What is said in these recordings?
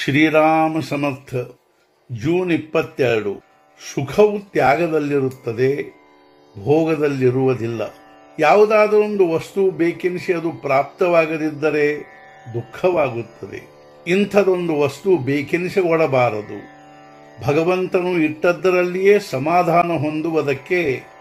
ಶ್ರೀರಾಮ ಸಮರ್ಥ June ಇಪ್ಪತ್ತೆರಡು ಸುಖವು ತ್ಯಾಗದಲ್ಲಿರುತ್ತದೆ ಭೋಗದಲ್ಲಿರುವುದಿಲ್ಲ ಯಾವುದಾದರೊಂದು ವಸ್ತು ಬೇಕೆನಿಸಿ ಅದು ಪ್ರಾಪ್ತವಾಗದಿದ್ದರೆ ದುಃಖವಾಗುತ್ತದೆ ಇಂಥದೊಂದು ವಸ್ತು ಬೇಕೆನಿಸಿಕೊಡಬಾರದು ಭಗವಂತನು ಇಟ್ಟದ್ದರಲ್ಲಿಯೇ ಸಮಾಧಾನ ಹೊಂದುವುದಕ್ಕೆ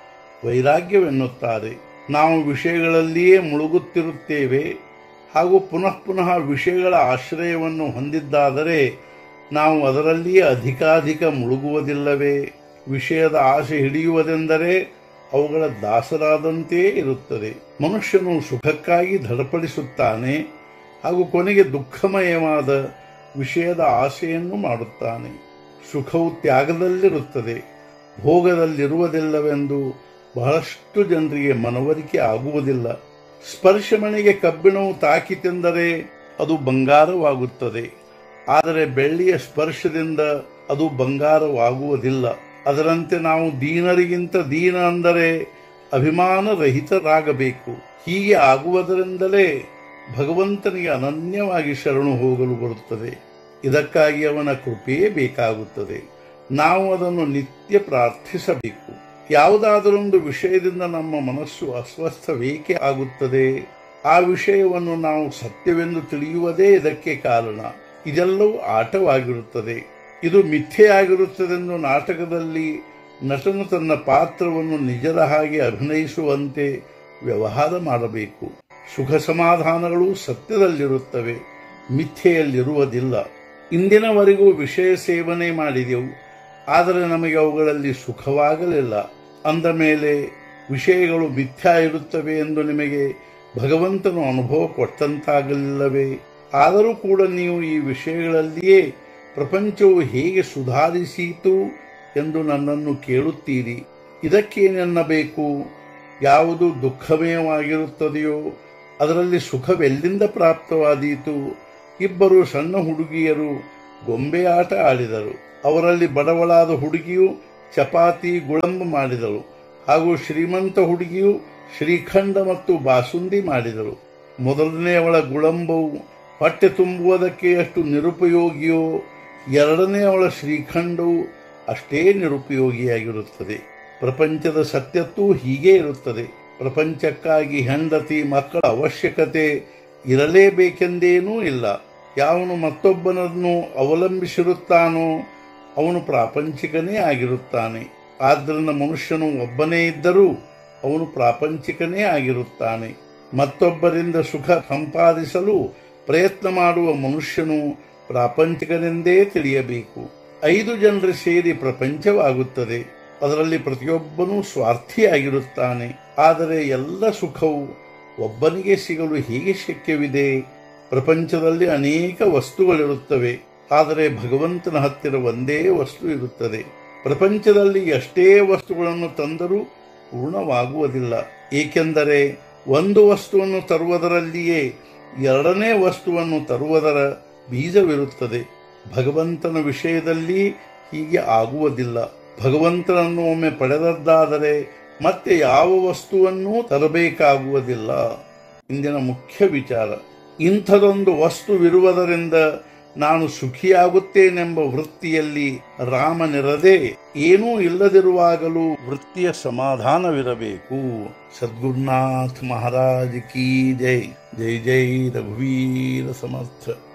ವೈರಾಗ್ಯವೆನ್ನುತ್ತಾರೆ ನಾವು ವಿಷಯಗಳಲ್ಲಿಯೇ ಮುಳುಗುತ್ತಿರುತ್ತೇವೆ ಹಾಗೂ ಪುನಃ ಪುನಃ ವಿಷಯಗಳ ಆಶ್ರಯವನ್ನು ಹೊಂದಿದ್ದಾದರೆ ನಾವು ಅದರಲ್ಲಿಯೇ ಅಧಿಕಾಧಿಕ ಮುಳುಗುವುದಿಲ್ಲವೇ ವಿಷಯದ ಆಸೆ ಹಿಡಿಯುವುದೆಂದರೆ ಅವುಗಳ ದಾಸರಾದಂತೆಯೇ ಇರುತ್ತದೆ ಮನುಷ್ಯನು ಸುಖಕ್ಕಾಗಿ ಧಡಪಡಿಸುತ್ತಾನೆ ಹಾಗೂ ಕೊನೆಗೆ ದುಃಖಮಯವಾದ ವಿಷಯದ ಆಸೆಯನ್ನು ಮಾಡುತ್ತಾನೆ ಸುಖವು ತ್ಯಾಗದಲ್ಲಿರುತ್ತದೆ ಭೋಗದಲ್ಲಿರುವುದಿಲ್ಲವೆಂದು ಬಹಳಷ್ಟು ಜನರಿಗೆ ಮನವರಿಕೆ ಆಗುವುದಿಲ್ಲ ಸ್ಪರ್ಶಮಣಿಗೆ ಕಬ್ಬಿಣವು ತಾಕಿತೆಂದರೆ ಅದು ಬಂಗಾರವಾಗುತ್ತದೆ ಆದರೆ ಬೆಳ್ಳಿಯ ಸ್ಪರ್ಶದಿಂದ ಅದು ಬಂಗಾರವಾಗುವುದಿಲ್ಲ ಅದರಂತೆ ನಾವು ದೀನರಿಗಿಂತ ದೀನ ಅಂದರೆ ಅಭಿಮಾನ ರಹಿತರಾಗಬೇಕು ಹೀಗೆ ಆಗುವುದರಿಂದಲೇ ಭಗವಂತನಿಗೆ ಅನನ್ಯವಾಗಿ ಶರಣು ಹೋಗಲು ಬರುತ್ತದೆ ಇದಕ್ಕಾಗಿ ಅವನ ಕೃಪೆಯೇ ಬೇಕಾಗುತ್ತದೆ ನಾವು ಅದನ್ನು ನಿತ್ಯ ಪ್ರಾರ್ಥಿಸಬೇಕು ಯಾವುದಾದರೊಂದು ವಿಷಯದಿಂದ ನಮ್ಮ ಮನಸ್ಸು ಅಸ್ವಸ್ಥವೇಕೆ ಆಗುತ್ತದೆ ಆ ವಿಷಯವನ್ನು ನಾವು ಸತ್ಯವೆಂದು ತಿಳಿಯುವುದೇ ಇದಕ್ಕೆ ಕಾರಣ ಇದೆಲ್ಲವೂ ಆಟವಾಗಿರುತ್ತದೆ ಇದು ಮಿಥ್ಯೆಯಾಗಿರುತ್ತದೆಂದು ನಾಟಕದಲ್ಲಿ ನಟನು ತನ್ನ ಪಾತ್ರವನ್ನು ನಿಜದ ಹಾಗೆ ಅಭಿನಯಿಸುವಂತೆ ವ್ಯವಹಾರ ಮಾಡಬೇಕು ಸುಖ ಸಮಾಧಾನಗಳು ಸತ್ಯದಲ್ಲಿರುತ್ತವೆ ಮಿಥ್ಯೆಯಲ್ಲಿರುವುದಿಲ್ಲ ಇಂದಿನವರೆಗೂ ವಿಷಯ ಸೇವನೆ ಮಾಡಿದೆವು ಆದರೆ ನಮಗೆ ಅವುಗಳಲ್ಲಿ ಸುಖವಾಗಲಿಲ್ಲ ಅಂದ ಮೇಲೆ ವಿಷಯಗಳು ಮಿಥ್ಯಾ ಇರುತ್ತವೆ ಎಂದು ನಿಮಗೆ ಭಗವಂತನು ಅನುಭವ ಕೊಟ್ಟಂತಾಗಲಿಲ್ಲವೇ ಆದರೂ ಕೂಡ ನೀವು ಈ ವಿಷಯಗಳಲ್ಲಿಯೇ ಪ್ರಪಂಚವು ಹೇಗೆ ಸುಧಾರಿಸೀತು ಎಂದು ನನ್ನನ್ನು ಕೇಳುತ್ತೀರಿ ಇದಕ್ಕೇನೆನ್ನಬೇಕು ಯಾವುದು ದುಃಖಮಯವಾಗಿರುತ್ತದೆಯೋ ಅದರಲ್ಲಿ ಸುಖವೆಲ್ಲಿಂದ ಪ್ರಾಪ್ತವಾದೀತು ಇಬ್ಬರು ಸಣ್ಣ ಹುಡುಗಿಯರು ಗೊಂಬೆ ಆಟ ಆಡಿದರು ಅವರಲ್ಲಿ ಬಡವಳಾದ ಹುಡುಗಿಯು ಚಪಾತಿ ಗುಳಂಬ ಮಾಡಿದಳು ಹಾಗೂ ಶ್ರೀಮಂತ ಹುಡುಗಿಯು ಶ್ರೀಖಂಡ ಮತ್ತು ಬಾಸುಂದಿ ಮಾಡಿದಳು ಮೊದಲನೆಯವಳ ಗುಳಂಬವು ಹೊಟ್ಟೆ ತುಂಬುವುದಕ್ಕೆ ಎಷ್ಟು ನಿರುಪಯೋಗಿಯೋ ಎರಡನೆಯವಳ ಶ್ರೀಖಂಡವು ಅಷ್ಟೇ ನಿರುಪಯೋಗಿಯಾಗಿರುತ್ತದೆ ಪ್ರಪಂಚದ ಸತ್ಯತ್ತೂ ಹೀಗೆ ಇರುತ್ತದೆ ಪ್ರಪಂಚಕ್ಕಾಗಿ ಹೆಂಡತಿ ಮಕ್ಕಳ ಅವಶ್ಯಕತೆ ಇರಲೇಬೇಕೆಂದೇನೂ ಇಲ್ಲ ಯಾವನು ಮತ್ತೊಬ್ಬನನ್ನು ಅವಲಂಬಿಸಿರುತ್ತಾನೋ ಅವನು ಪ್ರಾಪಂಚಿಕನೇ ಆಗಿರುತ್ತಾನೆ ಆದ್ದರಿಂದ ಮನುಷ್ಯನು ಒಬ್ಬನೇ ಇದ್ದರೂ ಅವನು ಪ್ರಾಪಂಚಿಕನೇ ಆಗಿರುತ್ತಾನೆ ಮತ್ತೊಬ್ಬರಿಂದ ಸುಖ ಸಂಪಾದಿಸಲು ಪ್ರಯತ್ನ ಮಾಡುವ ಮನುಷ್ಯನು ಪ್ರಾಪಂಚಿಕನೆಂದೇ ತಿಳಿಯಬೇಕು ಐದು ಜನರು ಸೇರಿ ಪ್ರಪಂಚವಾಗುತ್ತದೆ ಅದರಲ್ಲಿ ಪ್ರತಿಯೊಬ್ಬನೂ ಸ್ವಾರ್ಥಿಯಾಗಿರುತ್ತಾನೆ ಆದರೆ ಎಲ್ಲ ಸುಖವು ಒಬ್ಬನಿಗೆ ಸಿಗಲು ಹೇಗೆ ಶಕ್ಯವಿದೆ ಪ್ರಪಂಚದಲ್ಲಿ ಅನೇಕ ವಸ್ತುಗಳಿರುತ್ತವೆ ಆದರೆ ಭಗವಂತನ ಹತ್ತಿರ ಒಂದೇ ವಸ್ತು ಇರುತ್ತದೆ ಪ್ರಪಂಚದಲ್ಲಿ ಎಷ್ಟೇ ವಸ್ತುಗಳನ್ನು ತಂದರೂ ಪೂರ್ಣವಾಗುವುದಿಲ್ಲ ಏಕೆಂದರೆ ಒಂದು ವಸ್ತುವನ್ನು ತರುವುದರಲ್ಲಿಯೇ ಎರಡನೇ ವಸ್ತುವನ್ನು ತರುವುದರ ಬೀಜವಿರುತ್ತದೆ ಭಗವಂತನ ವಿಷಯದಲ್ಲಿ ಹೀಗೆ ಆಗುವುದಿಲ್ಲ ಭಗವಂತನನ್ನು ಒಮ್ಮೆ ಪಡೆದದ್ದಾದರೆ ಮತ್ತೆ ಯಾವ ವಸ್ತುವನ್ನೂ ತರಬೇಕಾಗುವುದಿಲ್ಲ ಇಂದಿನ ಮುಖ್ಯ ವಿಚಾರ ಇಂಥದೊಂದು ವಸ್ತುವಿರುವುದರಿಂದ ನಾನು ಸುಖಿಯಾಗುತ್ತೇನೆಂಬ ವೃತ್ತಿಯಲ್ಲಿ ರಾಮನಿರದೆ ಏನೂ ಇಲ್ಲದಿರುವಾಗಲೂ ವೃತ್ತಿಯ ಸಮಾಧಾನವಿರಬೇಕು ಸದ್ಗುರುನಾಥ್ ಮಹಾರಾಜ್ ಕೀ ಜೈ ಜೈ ಜೈ ರಘುವೀರ ಸಮರ್ಥ